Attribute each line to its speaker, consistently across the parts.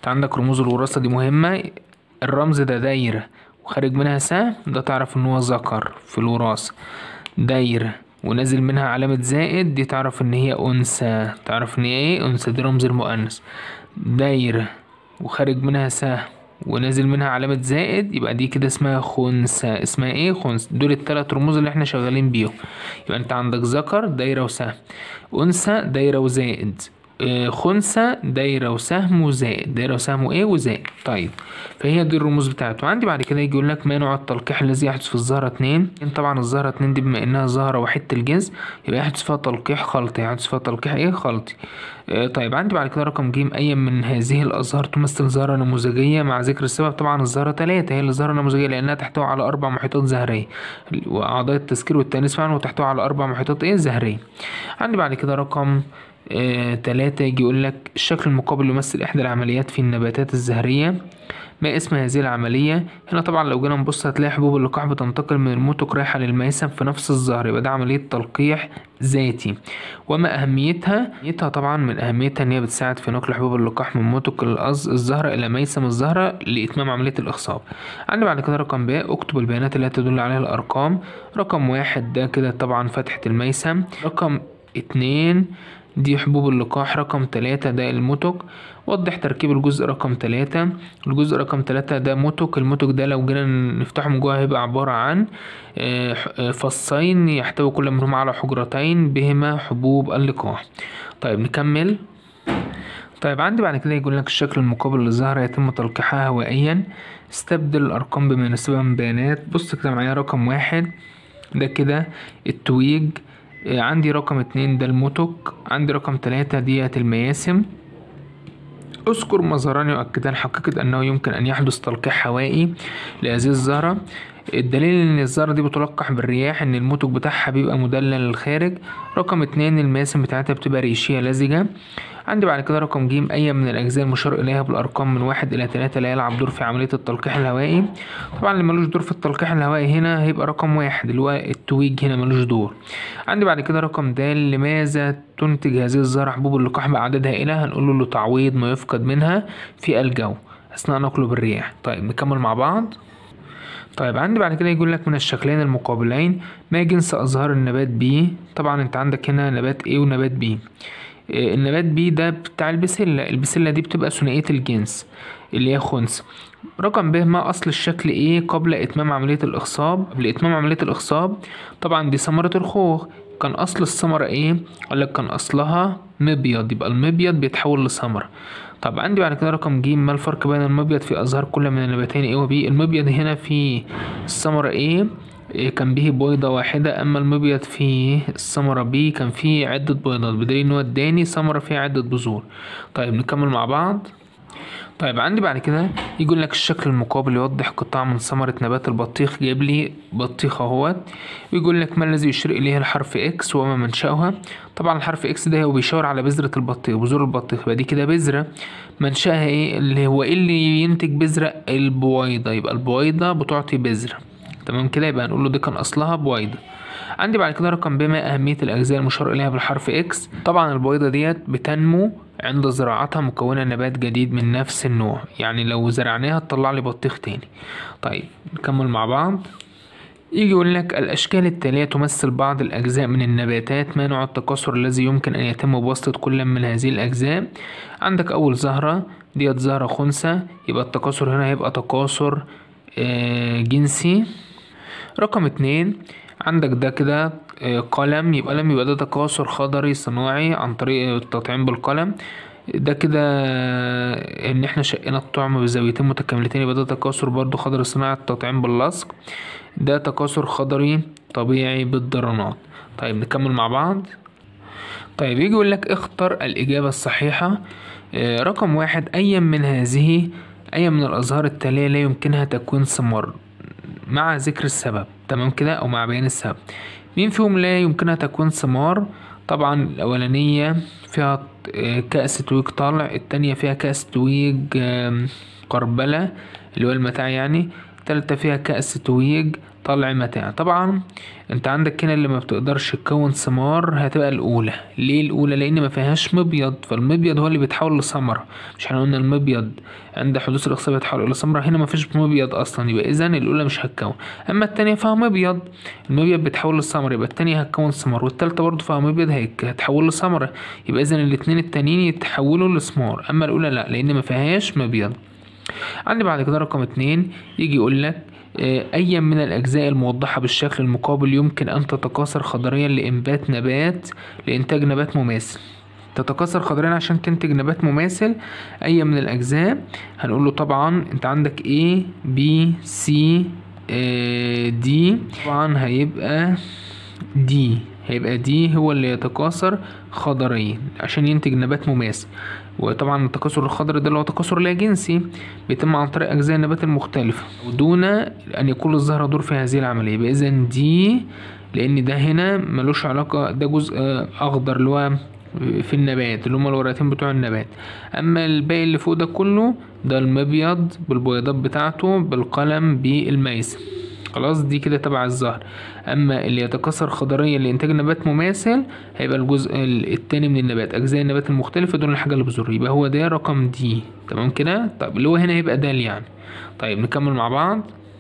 Speaker 1: انت عندك رموز الوراثة دي مهمة الرمز ده دايرة وخارج منها سهم ده تعرف ان هو ذكر في الوراثة دايرة ونازل منها علامة زائد دي تعرف ان هي انثى تعرف ان هي ايه انثى دي رمز المؤنث دايرة وخارج منها سهم ونازل منها علامة زائد يبقى دي كده اسمها خنثى اسمها ايه خنثى دول التلات رموز اللي احنا شغالين بيهم يبقى انت عندك ذكر دايرة وسهم انثى دايرة وزائد آه، خنثى دايرة وسهم وزائد دايرة وسهم وايه وزائد طيب فهي دي الرموز بتاعته عندي بعد كده يجي يقول لك ما نوع التلقيح الذي يحدث في الزهرة اتنين طبعا الزهرة اتنين دي بما انها زهرة وحيدة الجنس يبقى يحدث فيها تلقيح خلطي يحدث فيها تلقيح ايه خلطي آه، طيب عندي بعد كده رقم ج أي من هذه الأزهار تمثل زهرة نموذجية مع ذكر السبب طبعا الزهرة تلاتة هي الزهرة النموذجية لأنها تحتوي على أربع محيطات زهرية وأعضاء التذكير والتأنيث معا وتحتوي على أربع محيطات إيه زهرية عندي بعد كده رقم آه، تلاتة يجي يقول لك الشكل المقابل يمثل إحدى العمليات في النباتات الزهرية ما اسم هذه العملية هنا طبعا لو جينا نبص هتلاقي حبوب اللقاح بتنتقل من الموتوك رايحة للميسم في نفس الزهر يبقى ده عملية تلقيح ذاتي وما أهميتها أهميتها طبعا من أهميتها إن هي بتساعد في نقل حبوب اللقاح من موتوك الأز الزهرة إلى ميسم الزهرة لإتمام عملية الإخصاب عندي بعد كده رقم ب اكتب البيانات التي تدل عليها الأرقام رقم واحد ده كده طبعا فتحة الميسم رقم اتنين دي حبوب اللقاح رقم تلاتة ده الموتوك وضح تركيب الجزء رقم تلاتة الجزء رقم تلاتة ده موتوك الموتوك ده لو جينا نفتحه من جوه هيبقى عبارة عن آه، ح- آه، فصين يحتوي كل منهما على حجرتين بهما حبوب اللقاح طيب نكمل طيب عندي بعد كده يقول لك الشكل المقابل للزهرة يتم تلقيحها هوائيا استبدل الأرقام بما يناسبها من بيانات بص كده معايا رقم واحد ده كده التويج آه، عندي رقم اتنين ده الموتوك عندي رقم تلاتة ديت المياسم اذكر مظهران يؤكدان حقيقة أنه يمكن أن يحدث تلقيح هوائي لهذه الزهرة الدليل ان الزهرة دي بتلقح بالرياح ان الموتوك بتاعها بيبقى مدلل للخارج رقم اتنين المياسم بتاعتها بتبقى ريشية لزجة عندي بعد كده رقم ج أي من الأجزاء المشار إليها بالأرقام من واحد إلى تلاتة لا يلعب دور في عملية التلقيح الهوائي طبعا اللي ملوش دور في التلقيح الهوائي هنا هيبقى رقم واحد اللي هو التويج هنا ملوش دور عندي بعد كده رقم د لماذا تنتج هذه الزهرة حبوب اللقاح بأعداد هائلة هنقول له لتعويض ما يفقد منها في الجو أثناء نقله بالرياح طيب نكمل مع بعض طيب عندي بعد كده يقول لك من الشكلين المقابلين ما جنس أزهار النبات بي طبعا انت عندك هنا نبات A ونبات B إيه، النبات بي ده بتاع البسلة البسلة دي بتبقى ثنائية الجنس اللي هي خنث رقم ب ما أصل الشكل إيه قبل إتمام عملية الإخصاب قبل إتمام عملية الإخصاب طبعا دي ثمرة الخوخ كان أصل الثمرة إيه قال لك كان أصلها مبيض يبقى المبيض بيتحول لثمرة طب عندي بعد كده رقم ج ما الفرق بين المبيض في أزهار كل من النباتين A و B المبيض هنا في الثمرة A إيه كان به بيضة واحدة أما المبيض في الثمرة B كان فيه عدة بيضات بدليل إن هو اداني ثمرة فيها عدة بذور طيب نكمل مع بعض طيب عندي بعد كده يقول لك الشكل المقابل يوضح قطاع من ثمرة نبات البطيخ جايب لي بطيخ اهوت ويقول لك ما الذي يشير إليه الحرف إكس وما منشأها طبعا الحرف إكس ده هو بيشاور على بذرة البطيخ بذور البطيخ يبقى دي كده بذرة منشأها إيه اللي هو إيه اللي ينتج بذرة البويضة يبقى البويضة بتعطي بذرة تمام كده يبقى هنقول له دي كان أصلها بويضة عندي بعد كده رقم بما أهمية الأجزاء المشار إليها بالحرف إكس طبعا البويضة ديت بتنمو عند زراعتها مكونة نبات جديد من نفس النوع يعني لو زرعناها تطلع لي بطيخ تاني طيب نكمل مع بعض يجي يقول لك الأشكال التالية تمثل بعض الأجزاء من النباتات ما نوع التكاثر الذي يمكن أن يتم بواسطة كل من هذه الأجزاء عندك أول زهرة ديت زهرة خنثى يبقى التكاثر هنا هيبقى تكاثر آه، جنسي رقم اتنين عندك ده كده آه، قلم يبقى قلم يبقى ده تكاثر خضري صناعي عن طريق التطعيم بالقلم ده كده آه، ان احنا شقينا الطعم بزاويتين متكاملتين يبقى ده تكاثر برضو خضري صناعي التطعيم باللصق ده تكاثر خضري طبيعي بالضرنات طيب نكمل مع بعض طيب يجي يقول لك اختر الإجابة الصحيحة آه، رقم واحد أي من هذه أي من الأزهار التالية لا يمكنها تكوين ثمار مع ذكر السبب تمام كده أو مع بيان السبب مين فيهم لا يمكنها تكوين ثمار طبعا الأولانية فيها آه، كأس تويج طالع التانية فيها كأس تويج آم، قربلة اللي هو المتاع يعني تالتة فيها كأس تويج طلع متاع طبعا انت عندك هنا اللي ما بتقدرش تكون ثمار هتبقى الاولى ليه الاولى لان ما فيهاش مبيض فالمبيض هو اللي بيتحول لثمره مش احنا قلنا المبيض عند حدوث الاخصاب بيتحول الى ثمره هنا ما فيش مبيض اصلا يبقى اذا الاولى مش هتكون اما التانية فيها مبيض المبيض بيتحول لثمره يبقى التانية هتكون ثمار والتالتة برضه فيها مبيض هيك- هتحول لثمره يبقى اذا الاتنين التانيين يتحولوا لثمار اما الاولى لا لان ما فيهاش مبيض عندي بعد كده رقم اتنين يجي يقول لك آه، أي من الأجزاء الموضحة بالشكل المقابل يمكن أن تتكاثر خضريا لإنبات نبات لإنتاج نبات مماثل تتكاثر خضريا عشان تنتج نبات مماثل أي من الأجزاء هنقول له طبعا أنت عندك A B C آه، D طبعا هيبقى دي هيبقى دي هو اللي يتكاثر خضريا عشان ينتج نبات مماثل وطبعا التكاثر الخضري ده اللي هو تكاثر لا جنسي بيتم عن طريق أجزاء النبات المختلفة ودون أن يكون للزهرة دور في هذه العملية يبقى إذا دي لأن ده هنا ملوش علاقة ده جزء آه، أخضر اللي هو في النبات اللي هما الورقتين بتوع النبات أما الباقي اللي فوق ده كله ده المبيض بالبيضات بتاعته بالقلم بالميسم خلاص دي كده تبع الزهر اما اللي يتكاثر خضريا لانتاج نبات مماثل هيبقى الجزء ال- التاني من النبات اجزاء النبات المختلفه دول الحاجه اللي بذر يبقى هو ده رقم دي تمام كده طيب اللي هو هنا هيبقى دال يعني طيب نكمل مع بعض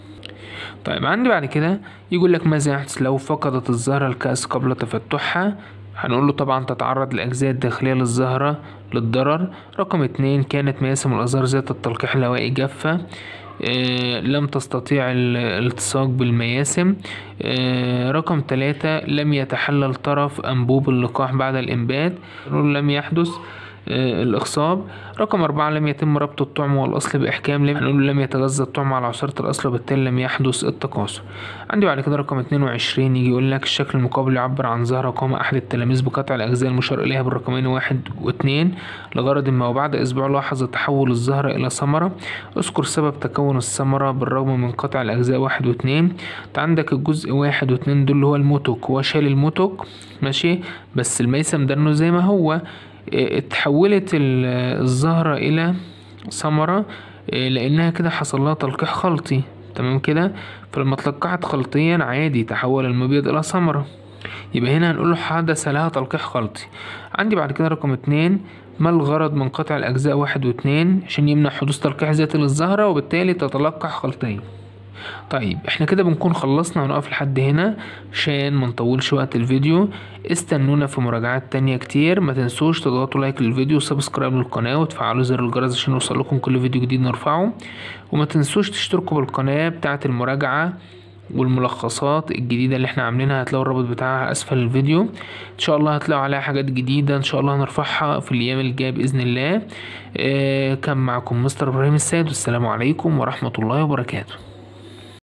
Speaker 1: طيب عندي بعد كده يقول لك ماذا يحدث لو فقدت الزهرة الكأس قبل تفتحها هنقول له طبعا تتعرض الأجزاء الداخلية للزهرة للضرر رقم اتنين كانت مياسم الأزهار ذات التلقيح الهوائي جافة آه، لم تستطيع ال- الالتصاق بالمياسم آه، رقم ثلاثة لم يتحلل طرف أنبوب اللقاح بعد الإنبات نقول لم يحدث آه، الإخصاب رقم أربعة لم يتم ربط الطعم والأصل بإحكام لم هنقول لم يتغذى الطعم على عصارة الأصل وبالتالي لم يحدث التكاثر عندي بعد كده رقم اتنين وعشرين يجي يقول لك الشكل المقابل يعبر عن زهرة قام أحد التلاميذ بقطع الأجزاء المشار إليها بالرقمين واحد واتنين لغرض ما وبعد أسبوع لاحظ تحول الزهرة إلى ثمرة اذكر سبب تكون الثمرة بالرغم من قطع الأجزاء واحد واتنين انت عندك الجزء واحد واتنين دول اللي هو الموتوك هو شال الموتوك ماشي بس الميسم ده انه زي ما هو اه، اتحولت ال- الزهرة إلى ثمرة اه، لأنها كده حصل لها تلقيح خلطي تمام كده فلما تلقحت خلطيا عادي تحول المبيض إلى ثمرة يبقى هنا هنقول له حدث لها تلقيح خلطي عندي بعد كده رقم اتنين ما الغرض من قطع الأجزاء واحد واتنين عشان يمنع حدوث تلقيح ذاتي للزهرة وبالتالي تتلقح خلطيا طيب احنا كده بنكون خلصنا ونقف لحد هنا عشان ما نطولش وقت الفيديو استنونا في مراجعات تانية كتير ما تنسوش تضغطوا لايك للفيديو وسبسكرايب للقناة وتفعلوا زر الجرس عشان يوصلكم كل فيديو جديد نرفعه وما تنسوش تشتركوا بالقناة بتاعة المراجعة والملخصات الجديدة اللي احنا عاملينها هتلاقوا الرابط بتاعها اسفل الفيديو ان شاء الله هتلاقوا عليها حاجات جديدة ان شاء الله هنرفعها في الايام الجاية باذن الله آه كان معكم مستر ابراهيم السيد والسلام عليكم ورحمة الله وبركاته